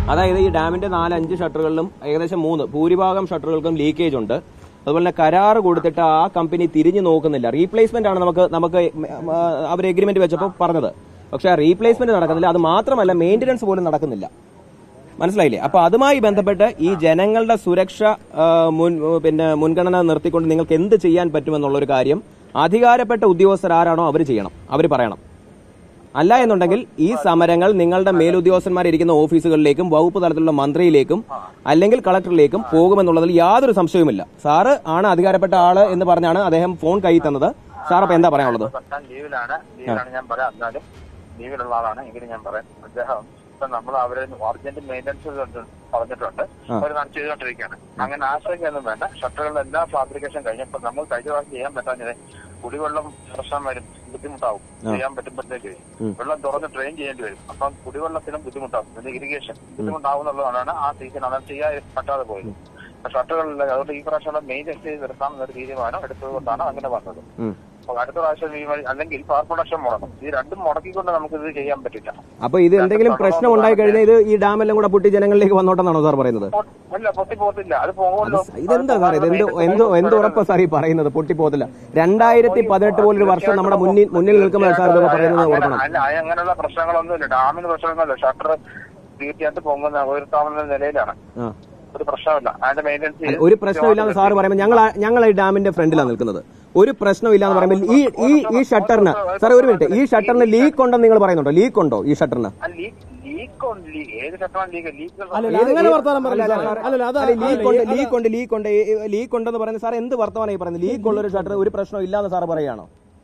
അതായത് ഈ ഡാമിന്റെ നാല് അഞ്ച് ഷട്ടറുകളിലും ഏകദേശം മൂന്ന് ഭൂരിഭാഗം ഷട്ടറുകൾക്കും ലീക്കേജ് ഉണ്ട് അതുപോലെ തന്നെ കരാർ കൊടുത്തിട്ട് ആ കമ്പനി തിരിഞ്ഞു നോക്കുന്നില്ല റീപ്ലേസ്മെന്റ് ആണ് നമുക്ക് നമുക്ക് അവർ എഗ്രിമെന്റ് വെച്ചപ്പോൾ പറഞ്ഞത് പക്ഷെ ആ റീപ്ലേസ്മെന്റ് നടക്കുന്നില്ല അത് മാത്രമല്ല മെയിന്റനൻസ് പോലും നടക്കുന്നില്ല മനസ്സിലായില്ലേ അപ്പൊ അതുമായി ബന്ധപ്പെട്ട് ഈ ജനങ്ങളുടെ സുരക്ഷ ആ, മുൻ പിന്നെ മുൻഗണന നിർത്തിക്കൊണ്ട് നിങ്ങൾക്ക് എന്ത് ചെയ്യാൻ പറ്റുമെന്നുള്ള ഒരു കാര്യം അധികാരപ്പെട്ട ഉദ്യോഗസ്ഥർ ആരാണോ അവർ ചെയ്യണം അവർ പറയണം അല്ല എന്നുണ്ടെങ്കിൽ ഈ സമരങ്ങൾ നിങ്ങളുടെ മേലുദ്യോഗസ്ഥന്മാരിരിക്കുന്ന ഓഫീസുകളിലേക്കും വകുപ്പ് തലത്തിലുള്ള മന്ത്രിയിലേക്കും അല്ലെങ്കിൽ കളക്ടറിലേക്കും പോകുമെന്നുള്ളതിൽ യാതൊരു സംശയവുമില്ല സാറ് ആണ് അധികാരപ്പെട്ട ആള് എന്ന് പറഞ്ഞാണ് അദ്ദേഹം ഫോൺ കൈ തന്നത് സാർ അപ്പൊ എന്താ പറയാനുള്ളത് സർക്കാർ ലീവിലാണ് ലീവിലാണ് ഞാൻ പറയാം എന്നാലും ലീവിലുള്ള ആളാണ് എങ്കിലും ഞാൻ പറയാം അദ്ദേഹം ഇപ്പൊ നമ്മൾ അവരെ അർജന്റ് മെയിൻ്റനൻസ് പറഞ്ഞിട്ടുണ്ട് അവർ നാം ചെയ്തുകൊണ്ടിരിക്കുകയാണ് അങ്ങനെ ആശ്രയിക്കൊന്നും വേണ്ട ഷട്ടറുകളുടെ എല്ലാ ഫാബ്രിക്കേഷൻ കഴിഞ്ഞപ്പോൾ നമ്മൾ കഴിഞ്ഞ പ്രാവശ്യം ചെയ്യാൻ പറ്റാഞ്ഞത് കുടിവെള്ളം പ്രശ്നം വരും ബുദ്ധിമുട്ടാവും ചെയ്യാൻ പറ്റുമ്പോഴത്തേക്ക് വെള്ളം തുറന്ന് ട്രെയിൻ ചെയ്യേണ്ടി വരും അപ്പം കുടിവെള്ളത്തിനും ബുദ്ധിമുട്ടാവും പിന്നെ ഇറിഗേഷൻ ബുദ്ധിമുട്ടാവും എന്നുള്ളതാണ് ആ സീസൺ അതാണ് ചെയ്യാൻ പറ്റാതെ പോയത് ഷട്ടറുകളിൽ അതുകൊണ്ട് ഈ പ്രാവശ്യം മെയിൻ്റെനൻസ് ചെയ്ത് നിർത്താം എന്നൊരു തീരുമാനം എടുത്തതുകൊണ്ടാണ് അങ്ങനെ വന്നത് ഉം. അപ്പൊ അടുത്ത പ്രാവശ്യം ഈ വഴി- അല്ലെങ്കിൽ പവർ പ്രൊഡക്ഷൻ മുടങ്ങും ഈ രണ്ടും മുടക്കിക്കൊണ്ട് നമുക്ക് ഇത് ചെയ്യാൻ പറ്റില്ല അപ്പൊ ഇത് എന്തെങ്കിലും പ്രശ്നം ഉണ്ടായി കഴിഞ്ഞാൽ ഇത് ഈ ഡാമെല്ലാം കൂടെ പൊട്ടി ജനങ്ങളിലേക്ക് വന്നോട്ടെന്നാണോ സാർ പറയുന്നത് പൊ- അല്ല പൊട്ടി പോകത്തില്ല അത് പോകുമല്ലോ ഇതെന്താ സാർ ഇത് എന്ത് എന്ത് എന്ത് ഉറപ്പാ സാർ ഈ പറയുന്നത് പൊട്ടിപ്പോകത്തില്ല രണ്ടായിരത്തി പതിനെട്ട് പോലൊരു വർഷം നമ്മുടെ മുന്നിൽ മുന്നിൽ നിൽക്കുമ്പോൾ സാർ ഇതൊക്കെ പറയുന്നത് അങ്ങനെ- ഓർക്കണം അല്ല അത് അങ്ങനെയുള്ള പ്രശ്നങ്ങളൊന്നുമില്ല ഡാമിന് പ്രശ്നമൊന്നുമില്ല ഷട്ടർ തീർച്ചയായിട്ടും പൊങ്ങുന്ന ഉയർത്താവുന്ന നിലയിലാണ് ആ. ഒരു പ്രശ്നമില്ല അതിന്റെ മെയിൻ്റെനൻസ് അല്ല, ഒരു പ്രശ്നമില്ലാന്ന് സാറ് പറയുമ്പോൾ ഞങ്ങൾ ആ- ഞങ്ങൾ ഈ ഡാമിന്റെ ഫ്രണ്ടിലാണ് നിൽക്കുന്നത് ഒരു പ്രശ്നമില്ലാന്ന് പറയുമ്പോൾ ഈ ഈ ഈ ഷട്ടറിന് സാർ ഒരു മിനിറ്റ് ഈ ഷട്ടറിന് ലീക്ക് ഉണ്ടെന്ന് നിങ്ങൾ പറയുന്നുണ്ടോ ലീക്ക് ഉണ്ടോ ഈ ഷട്ടറിന് ലീക്ക് ഉണ്ട് ലീക്ക് ഏത് ഷട്ടറാണ് ലീക്ക് ലീക്ക് അങ്ങനെ വർത്താനം പറയില്ല സാർ. അല്ലല്ല, അത് ലീക്ക് ഉണ്ട് ലീക്ക് ഉണ്ട് ലീക്ക് ഉണ്ട് ലീക്ക് ഉണ്ടെന്ന് പറയുന്നത് സാർ എന്ത് വർത്തമാനം ഈ പറയുന്നത് ലീക്ക് ഉള്ള ഒരു ഷട്ടർ ഒരു പ്രശ്നം ഇല്ലാന്ന് സാർ പറയുകയാണോ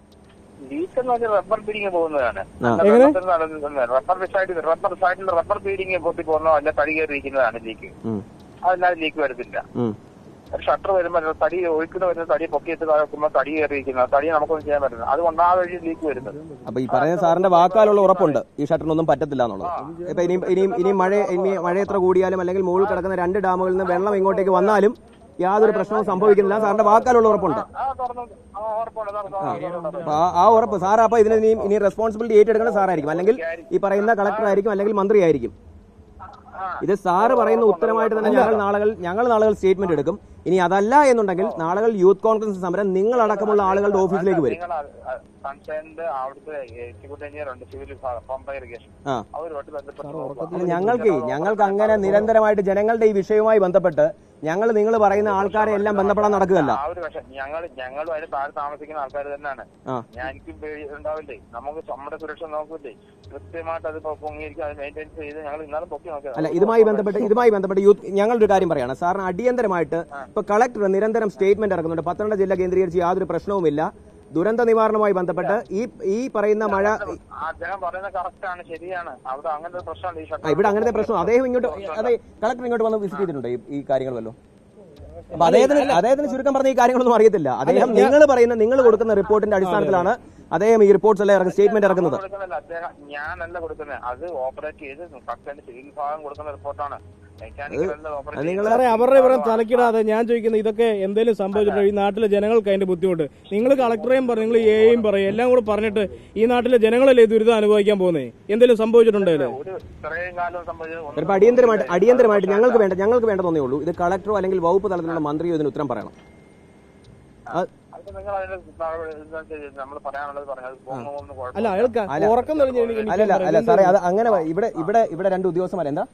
ലീക്ക് എന്ന് പറഞ്ഞാൽ റബ്ബർ ബീഡിങ് പോകുന്നതാണ് എങ്ങനെ? റബ്ബർ സൈഡിൽ റബ്ബർ സൈഡിൽ റബ്ബർ ബീഡിങ് പൊട്ടി പോകുന്നോ അല്ല തടി കയറിയിരിക്കുന്നതാണ് ലീക്ക് ഉം. അതല്ലാതെ ലീക്ക് വരുന്നില്ല ഉം. ഒരു ഷട്ടർ വരുമ്പോൾ തടി ഒഴുക്കുന്ന വരുന്ന തടി പൊക്കിയിട്ട് നോക്കുമ്പോൾ തടി കയറിയിരിക്കുന്ന തടി നമുക്കൊന്നും ചെയ്യാൻ പറ്റുന്നത് അതുകൊണ്ട് ആ വഴി ലീക്ക് വരുന്നത് അപ്പൊ ഈ പറയുന്ന സാറിന്റെ വാക്കാലുള്ള ഉറപ്പുണ്ട് ഈ ഷട്ടറിനൊന്നും പറ്റത്തില്ല എന്നുള്ളത് ഇപ്പൊ ഇനിയും ഇനിയും ഇനിയും മഴ ഇനി മഴ എത്ര കൂടിയാലും അല്ലെങ്കിൽ മുകളിൽ കിടക്കുന്ന രണ്ട് ഡാമുകളിൽ നിന്ന് വെള്ളം ഇങ്ങോട്ടേക്ക് വന്നാലും യാതൊരു പ്രശ്നവും സംഭവിക്കുന്നില്ല സാറിന്റെ വാക്കാലുള്ള ഉറപ്പുണ്ട് ആ തുറന്നു ആ ഉറപ്പാണ് സാർ, സാർ, സാർ, സാർ. അപ്പൊ ആ- ആ ഉറപ്പ് സാർ അപ്പൊ ഇതിന് ഇനി ഇനി റെസ്പോൺസിബിലിറ്റി ഏറ്റെടുക്കേണ്ട സാറായിരിക്കും അല്ലെങ്കിൽ ഈ പറയുന്ന കളക്ടർ ആയിരിക്കും അല്ലെങ്കിൽ മന്ത്രി ആയിരിക്കും ഇത് സാറ് പറയുന്ന ഉത്തരമായിട്ട് തന്നെ ഞങ്ങൾ നാളുകൾ ഞങ്ങൾ നാളുകൾ സ്റ്റേറ്റ്മെന്റ് എടുക്കും ഇനി അതല്ല എന്നുണ്ടെങ്കിൽ നാളുകൾ യൂത്ത് കോൺഫറൻസ് സമരം നിങ്ങളടക്കമുള്ള ആളുകളുടെ ഓഫീസിലേക്ക് വരും നിങ്ങൾ സൺഷൈനിന്റെ അവിടുത്തെ എക്സിക്യൂട്ടീവ് എഞ്ചിനീയർ ഉണ്ട് സിവിൽ പമ്പ ഇറിഗേഷൻ ആ അവരുമായിട്ട് ബന്ധപ്പെട്ട് അല്ല, ഞങ്ങൾക്ക് ഞങ്ങൾക്ക് അങ്ങനെ നിരന്തരമായിട്ട് ജനങ്ങളുടെ ഈ വിഷയവുമായി ബന്ധപ്പെട്ട് ഞങ്ങൾ നിങ്ങൾ പറയുന്ന ആൾക്കാരെ എല്ലാം ബന്ധപ്പെടാൻ നടക്കുകയല്ല ആ ഒരു പക്ഷെ ഞങ്ങൾ ഞങ്ങളും അതിന് താഴെ താമസിക്കുന്ന ആൾക്കാർ തന്നെയാണ് ആ. ഞാൻ എനിക്കും പേടി ഉണ്ടാവില്ലേ നമുക്ക് നമ്മുടെ സുരക്ഷ നോക്കൂലേ കൃത്യമായിട്ട് അത് പൊങ്ങിയിരിക്കും അത് മെയിൻറ്റെയിൻ ചെയ്ത് ഞങ്ങൾ ഇന്നാലും പൊക്കി നോക്കിയത് അല്ല ഇതുമായി ബന്ധപ്പെട്ട് ഇതുമായി ബന്ധപ്പെട്ട് യൂത്ത് ഞങ്ങളൊരു കാര്യം പറയാണ് സാറിന് അടിയന്തരമായിട്ട് ഇപ്പൊ കളക്ടർ നിരന്തരം സ്റ്റേറ്റ്മെന്റ് ഇറക്കുന്നുണ്ട് പത്തനംതിട്ട ജില്ല കേന്ദ്രീകരിച്ച് യാതൊരു പ്രശ്നവുമില്ല ദുരന്ത നിവാരണവുമായി ബന്ധപ്പെട്ട് ഈ ഈ പറയുന്ന മഴ അദ്ദേഹം പറയുന്നത് കറക്റ്റ് ആണ് ശരിയാണ് അവിടെ അങ്ങനെ ഒരു പ്രശ്നമുണ്ട് ഈ ആ, ഷട്ടർ ഇവിടെ അങ്ങനത്തെ പ്രശ്നം അദ്ദേഹം ഇങ്ങോട്ട് അതെ കളക്ടർ ഇങ്ങോട്ട് വന്ന് വിസിറ്റ് ചെയ്തിട്ടുണ്ടോ ഈ- ഈ കാര്യങ്ങൾ വല്ലോ അപ്പൊ അദ്ദേഹത്തിന് അദ്ദേഹത്തിന് ചുരുക്കം പറഞ്ഞ ഈ കാര്യങ്ങളൊന്നും അറിയത്തില്ല അദ്ദേഹം നിങ്ങൾ പറയുന്ന നിങ്ങൾ കൊടുക്കുന്ന റിപ്പോർട്ടിന്റെ അടിസ്ഥാനത്തിലാണ് അദ്ദേഹം ഈ റിപ്പോർട്ട്സ് എല്ലാം ഇറങ്ങി സ്റ്റേറ്റ്മെന്റ് ഇറക്കുന്നത് കൊടുക്കുന്നില്ല അദ്ദേഹം ഞാനല്ല കൊടുക്കുന്നത് അത് ഓപ്പറേറ്റ് ചെയ്ത് കറക്റ്റ് സിവിൽ ഭാഗം കൊടുക്കുന്ന റിപ്പോർട്ടാണ് മെക്കാനിക്കൽ ഓപ്പറേറ്റ് നിങ്ങൾ സാറേ അവരുടെ ഇവിടെ തലക്കിടാതെ ഞാൻ ചോദിക്കുന്നത് ഇതൊക്കെ എന്തെങ്കിലും സംഭവിച്ചിട്ടുണ്ടോ ഈ നാട്ടിലെ ജനങ്ങൾക്ക് അതിന്റെ ബുദ്ധിമുട്ട് നിങ്ങൾ കളക്ടറേയും പറയും നിങ്ങൾ എയും പറയും എല്ലാം കൂടെ പറഞ്ഞിട്ട് ഈ നാട്ടിലെ ജനങ്ങളല്ലേ ഈ ദുരിതം അനുഭവിക്കാൻ പോകുന്നേ എന്തെങ്കിലും സംഭവിച്ചിട്ടുണ്ടോ ഇതില്? ഒരു ഇത്രയും കാലം സംഭവിച്ചത് ഒന്നും ചിലപ്പോൾ അടിയന്തരമായിട്ട് അടിയന്തരമായിട്ട് ഞങ്ങൾക്ക് വേണ്ട ഞങ്ങൾക്ക് വേണ്ടതെന്നേ ഉള്ളൂ ഇത് കളക്ടറോ അല്ലെങ്കിൽ വകുപ്പ് തലത്തിലുള്ള മന്ത്രിയോ ഇതിന് ഉത്തരം പറയണം അത് അത് നിങ്ങൾ അതിന് നമ്മൾ പറയാനുള്ളത് പറഞ്ഞത് പോകുന്നൊന്നും അല്ല കുഴപ്പമില്ല അയാൾക്ക് ഉറക്കം തെളിഞ്ഞ് എനിക്ക് എനിക്ക് അല്ലല്ല അല്ല പറയാം. സാറേ അത് അങ്ങനെ വ- ഇവിടെ ഇവിടെ ഇവിടെ രണ്ട് ഉദ്യോഗസ്ഥന്മാർ എന്താ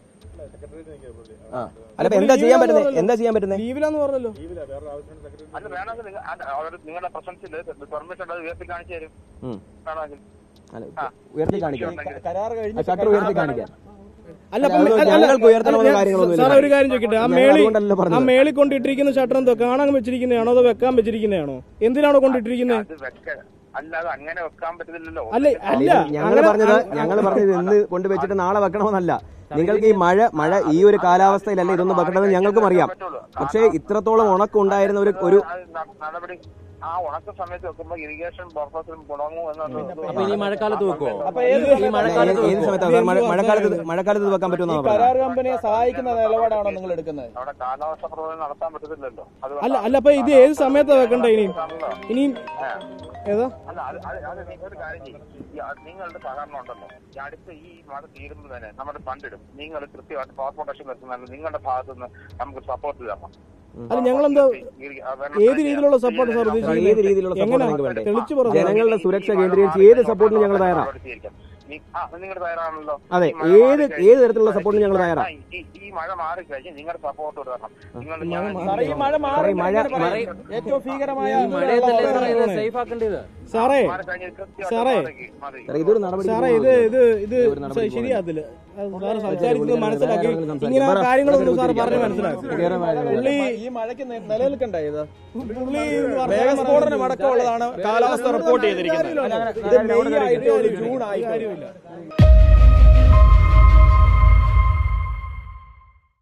ആ അല്ല ഇപ്പൊ എന്താ ചെയ്യാൻ പറ്റുന്നത് എന്താ ചെയ്യാൻ പറ്റുന്നത് ലീവിലാന്ന് പറഞ്ഞല്ലോ അത് വേണമെങ്കിൽ നിങ്ങൾ അത് അവർ നിങ്ങളുടെ പ്രസൻസിൽ പെർമിഷൻ അത് ഉയർത്തി കാണിച്ചു തരും ഉം. വേണമെങ്കിൽ അല്ല, ഉയർത്തി കാണിക്കാൻ കരാർ കഴിഞ്ഞ് ഷട്ടർ ഉയർത്തി കാണിക്കാൻ അല്ല അല്ല, അപ്പം- അത് അല്ല, ഞങ്ങൾക്ക് അല്ല, ഉയർത്തണമെന്ന ഞാൻ- കാര്യങ്ങളൊന്നുമില്ല. സാറേ ഒരു കാര്യം ചോദിക്കട്ടെ ആ ഞങ്ങൾ മേളി അതുകൊണ്ടല്ലല്ലോ ആ പറഞ്ഞത്. മേളി കൊണ്ടിട്ടിരിക്കുന്ന ഷട്ടർ എന്തോ കാണാൻ വെച്ചിരിക്കുന്നതാണോ അതോ വെക്കാൻ വെച്ചിരിക്കുന്നതാണോ എന്തിനാണോ കൊണ്ടിട്ടിരിക്കുന്നത് അത് വെക്ക അല്ലാതെ അങ്ങനെ വെക്കാൻ പറ്റത്തില്ലല്ലോ അല്ല അല്ല ഞങ്ങൾ അങ്ങനെ- പറഞ്ഞത് ഞങ്ങൾ പറഞ്ഞത് ഇന്ന് കൊണ്ടുവച്ചിട്ട് നാളെ വെക്കണമെന്നല്ല നിങ്ങൾക്ക് ഈ മഴ മഴ ഈ ഒരു കാലാവസ്ഥയിലല്ല ഇതൊന്നും വെക്കണമെന്ന് ഞങ്ങൾക്കും അറിയാം പക്ഷേ ഇത്രത്തോളം ഉണക്കുണ്ടായിരുന്ന ഒരു ഒരു അത് ന- നടപടി ആ ഉണക്ക സമയത്ത് വെക്കുമ്പോൾ ഇറിഗേഷൻ പർപ്പസിലും ഗുണങ്ങും എന്നുള്ളത് അപ്പൊ ഇനി മഴക്കാലത്ത് വെക്കുവോ അപ്പൊ ഏത് ഈ മഴക്കാലത്ത് ഏത് സമയത്താണ് സാർ മഴ- മഴക്കാലത്ത് ഇത് മഴക്കാലത്ത് ഇത് വെക്കാൻ ഈ പറ്റുമെന്നാണ് കരാർ പറയുന്നത് കമ്പനിയെ സഹായിക്കുന്ന നിലപാടാണോ നിങ്ങൾ എടുക്കുന്നത് അവിടെ കാലാവസ്ഥ പ്രവചനം നടത്താൻ പറ്റത്തില്ലല്ലോ അതുകൊണ്ടാ. അല്ല അല്ല അപ്പൊ ഇത് ഏത് സമയത്താ വെക്കണ്ടേ ഇനി ആണല്ലോ. ഇനിയും ആ. ഏതാ അല്ല അത് അത് അത് നിങ്ങൾ ഒരു കാര്യം ചെയ്യും ഈ അത് നിങ്ങളുടെ സഹകരണം ഉണ്ടല്ലോ ഈ അടുത്ത ഈ മഴ തീരുമ്പോൾ തന്നെ നമ്മുടെ ഫണ്ടിടും നിങ്ങൾ കൃത്യമായിട്ട് പവർ പ്രൊട്ടക്ഷൻ വെക്കുന്ന നിങ്ങളുടെ ഭാഗത്തു നിന്ന് നമുക്ക് സപ്പോർട്ട് തരണം അല്ല ഞങ്ങളെന്താ ഏത് രീതിയിലുള്ള സപ്പോർട്ട് സാർ സാർ, ഏത് ഉദ്ദേശിക്കുന്നത് രീതിയിലുള്ള സപ്പോർട്ട് എങ്ങനെ നിങ്ങൾക്ക് വേണ്ടേ തെളിച്ചു പറഞ്ഞു ജനങ്ങളുടെ സുരക്ഷ കേന്ദ്രീകരിച്ച് ഏത് സപ്പോർട്ടിനും ഞങ്ങൾ തയ്യാറാണ് നിങ്ങൾ തയ്യാറാണല്ലോ അതെ ഈ മഴ ഏത് മാറിക്കഴിഞ്ഞ് ഏത് തരത്തിലുള്ള സപ്പോർട്ടിനും ഞങ്ങൾ തയ്യാറാണ് ആ, ഈ- ഈ മഴ മാറിക്കഴിഞ്ഞ് നിങ്ങളുടെ സപ്പോർട്ട് തരണം നിങ്ങൾ സാറേ ഈ മഴ മാറി സാറേ, ഈ മഴ- ഇങ്ങനെ പറയും. ഏറ്റവും ഭീകരമായ ഈ മഴയത്തല്ലേ സാറേ ഇത് സേഫ് ആക്കേണ്ടത് സാറേ സാറേ. മാറി സാർ, ഇതൊരു നടപടി സാറേ ഇത് ഇത് ഇത് ശരിയാത്തില്ല അത് സാറ് സംസാരിക്കുന്നത് മനസ്സിലാക്കി ഇങ്ങനെ ആ കാര്യങ്ങളൊന്നും സാർ പറഞ്ഞ് മനസ്സിലാക്കി പുള്ളി ഈ മഴയ്ക്ക് നി- നിലനിൽക്കണ്ടേ ഇത് പുള്ളി വർത്തമാനം മേഘസ്ഫോടനം അടക്കമുള്ളതാണ് കാലാവസ്ഥ റിപ്പോർട്ട് ചെയ്തിരിക്കുന്നത് ഇത് മെയ് ആയിട്ട് ജൂൺ ആയി കാര്യമില്ല